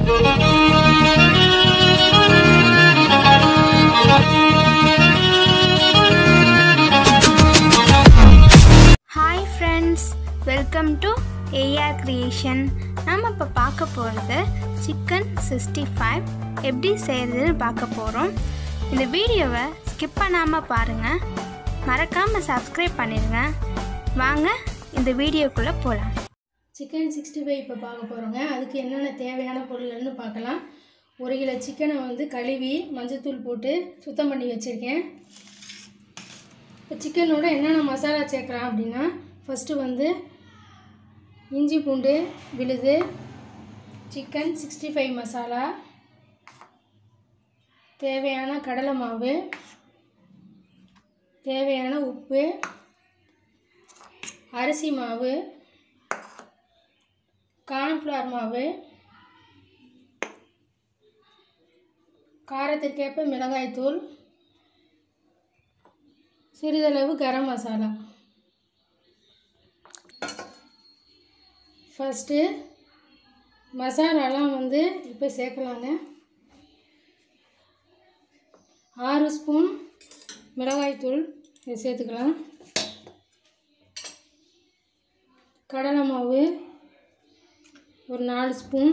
hi friends welcome to AR creation நம்ம இப்போ பார்க்க போகிறது சிக்கன் சிக்ஸ்டி ஃபைவ் எப்படி செய்கிறதுன்னு பார்க்க போகிறோம் இந்த வீடியோவை ஸ்கிப் பண்ணாமல் பாருங்கள் மறக்காமல் சப்ஸ்கிரைப் பண்ணிடுங்க வாங்க இந்த வீடியோக்குள்ளே போகலாம் சிக்கன் சிக்ஸ்டி ஃபைவ் இப்போ பார்க்க போகிறோங்க அதுக்கு என்னென்ன தேவையான பொருள்கள்னு பார்க்கலாம் ஒரு கிலோ சிக்கனை வந்து கழுவி மஞ்சத்தூள் போட்டு சுத்தம் பண்ணி வச்சுருக்கேன் இப்போ சிக்கனோட என்னென்ன மசாலா சேர்க்குறேன் அப்படின்னா ஃபஸ்ட்டு வந்து இஞ்சி பூண்டு விழுது சிக்கன் சிக்ஸ்டி ஃபைவ் மசாலா தேவையான கடலை மாவு தேவையான உப்பு அரிசி மாவு கார்ன்ஃப்ளவர் மாவு காரத்திற்கேற்ப மிளகாய்த்தூள் சிறிதளவு கரம் மசாலா ஃபஸ்ட்டு மசாலாலாம் வந்து இப்போ சேர்க்கலாங்க ஆறு ஸ்பூன் மிளகாய்த்தூள் இதை சேர்த்துக்கலாம் கடலை மாவு ஒரு நாலு spoon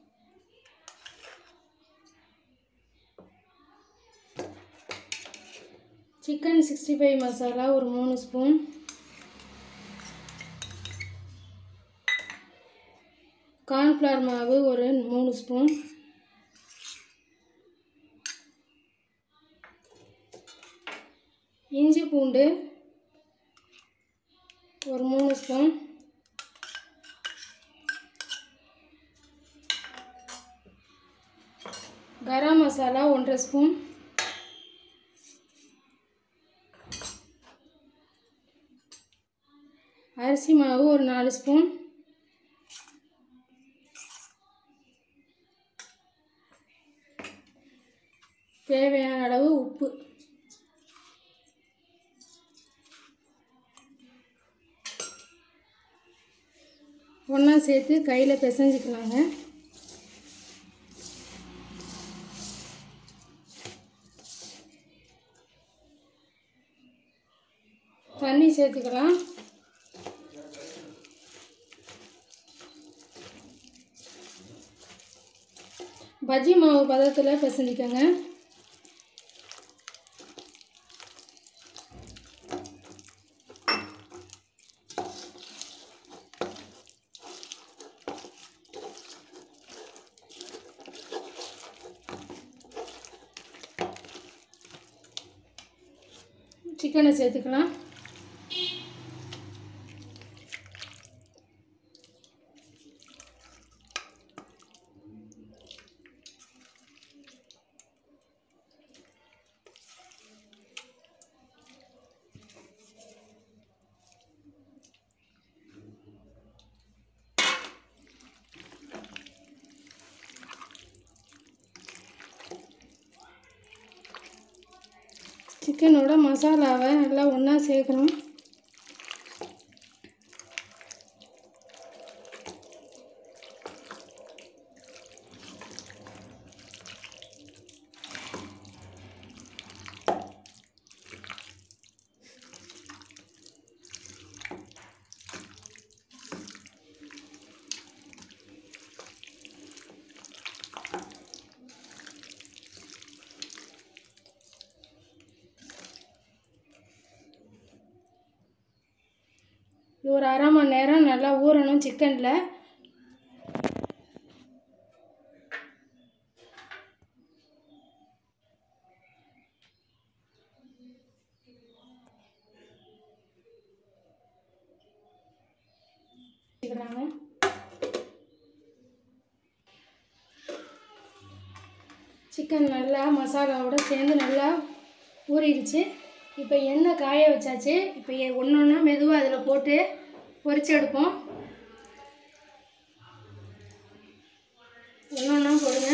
chicken sixty five masala ஒரு மூணு ஸ்பூன் கார்ன்ஃப்ளவர் மாவு ஒரு மூணு ஸ்பூன் இஞ்சி பூண்டு ஒரு மூணு ஸ்பூன் கரம் மசாலா ஒன்றரை ஸ்பூன் அரிசி மாவு ஒரு நாலு ஸ்பூன் தேவையான அளவு உப்பு ஒன்றா சேர்த்து கையில் பிசைஞ்சிக்கலாங்க தண்ணி சேர்த்துக்கலாம் பஜ்ஜி மாவு பதத்தில் பிசைஞ்சிக்கோங்க சிக்கனை சேர்த்துக்கலாம் சிக்கனோட மசாலாவை நல்லா ஒன்றா சேர்க்கணும் இது ஒரு அரை மணி நேரம் நல்லா ஊறணும் சிக்கனில் சிக்கன் நல்லா மசாலாவோட சேர்ந்து நல்லா ஊறிடுச்சு இப்போ எண்ணெய் காய வச்சாச்சு இப்போ ஒன்று ஒன்றா மெதுவாக அதில் போட்டு பொரிச்சு எடுப்போம் ஒன்று ஒன்றா போடுங்க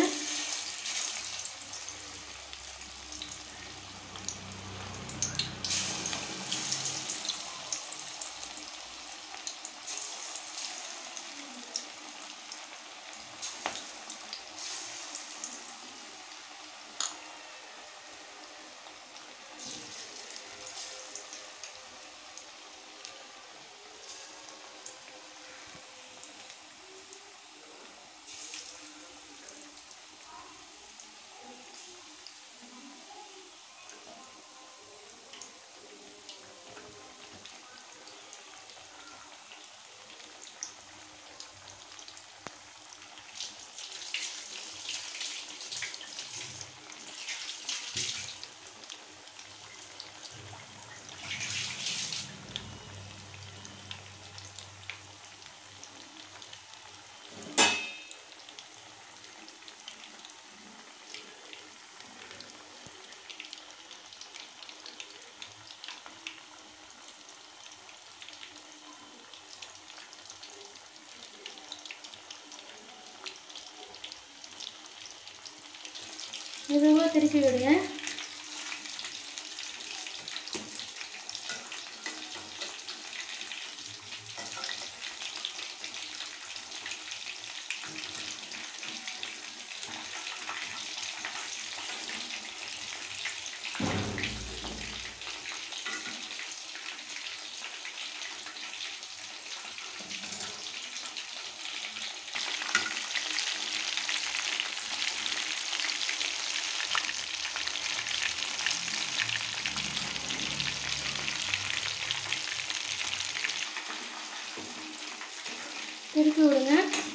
மெதுவாக திருப்பி விடுங்க திருப்பி விடுங்க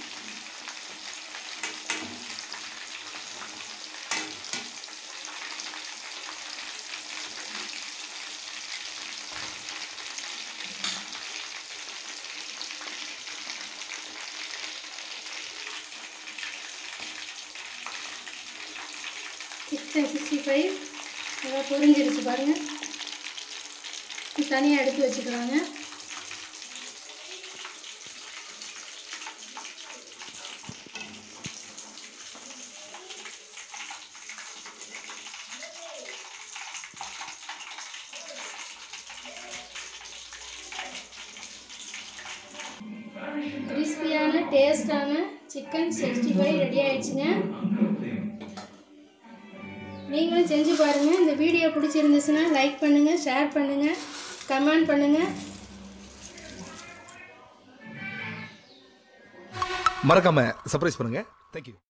சிக்கன் சிக்ஸ்டி ஃபைவ் நல்லா பொரிஞ்சிருச்சு பாருங்கள் தனியாக எடுத்து வச்சுக்கலாங்க கிறிஸ்பியான டேஸ்டான சிக்கன் சிக்ஸ்டி ஃபைவ் ரெடி ஆயிடுச்சுங்க நீங்களும் செஞ்சு பாருங்கள் இந்த வீடியோ பிடிச்சிருந்துச்சுன்னா லைக் பண்ணுங்கள் ஷேர் பண்ணுங்கள் கமெண்ட் பண்ணுங்கள் மறக்காம சர்ப்ரைஸ் பண்ணுங்க தேங்க்யூ